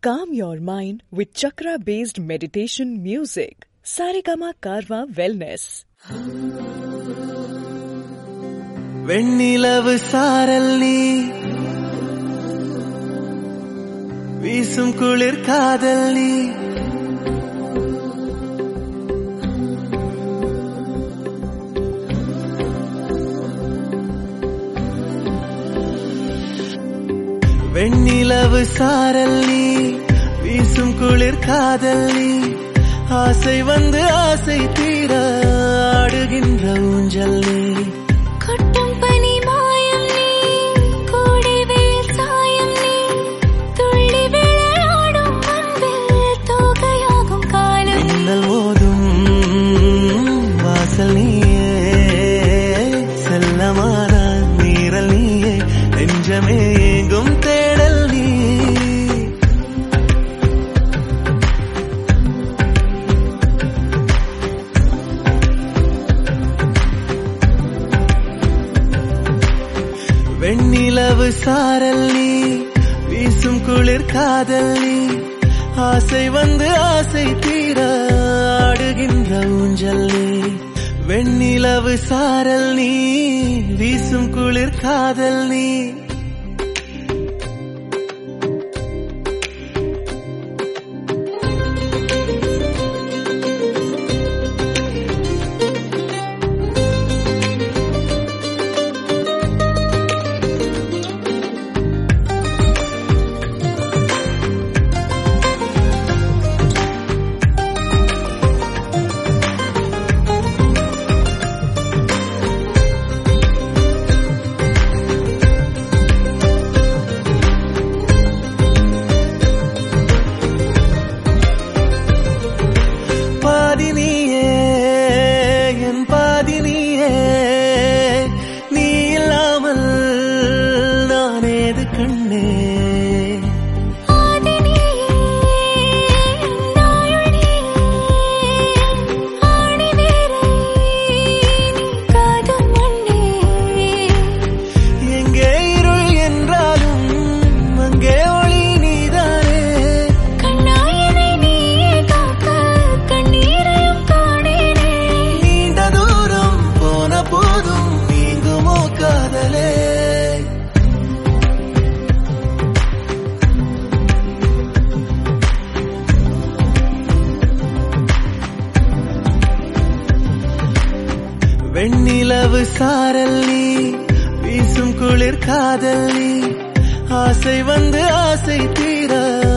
Calm your mind with chakra based meditation music. Saregama Karwa Wellness. வெண்ணிலவு சாரல் நீ வீசும் குளிர் காதல் நீ வெண்ணிலவு சாரல் நீ வீசும் குளிர் காதல் நீ ஆசை வந்து ஆசை தீர ஆடுகின்ற ஊஞ்சல் நீ கொட்டும் பனி மாயம் நீ கோடை வெயில் சாயம் நீ துள்ளி விளையாடும் அன்பில் தோகையாகும் காலம் நீ. மின்னல் மோதும் வாசல் நீயே செல்லமான நீரல் நீயே நெஞ்சமே எங்கும் தேடல் நீ வெண்ணிலவு சாரல் நீ வீசும் குளிர் காதல் நீ ஆசை வந்து ஆசை தீர ஆடுகின்ற ஊஞ்சல் நீ வெண்ணிலவு சாரல் நீ வீசும் குளிர் காதல் நீ பாதி நீயே என் பாதி நீயே நீ இல்லாமல் நான் ஏது கண்ணே ஆதி நீயே, நாயுள் நீயே, ஆணி வேரை நீ காதும் மண்ணே. எங்கே இருள் என்றாலும் அங்கே ஒளி நீதானே கண்ணாயனை நீயே காக்க கண்ணீரையும் காணேனே நீண்ட தூரம் போன போதும் நீங்குமோ காதலே வெண்ணிலவு சாரல் நீ வீசும் குளிர் காதல் நீ ஆசை வந்து ஆசை தீர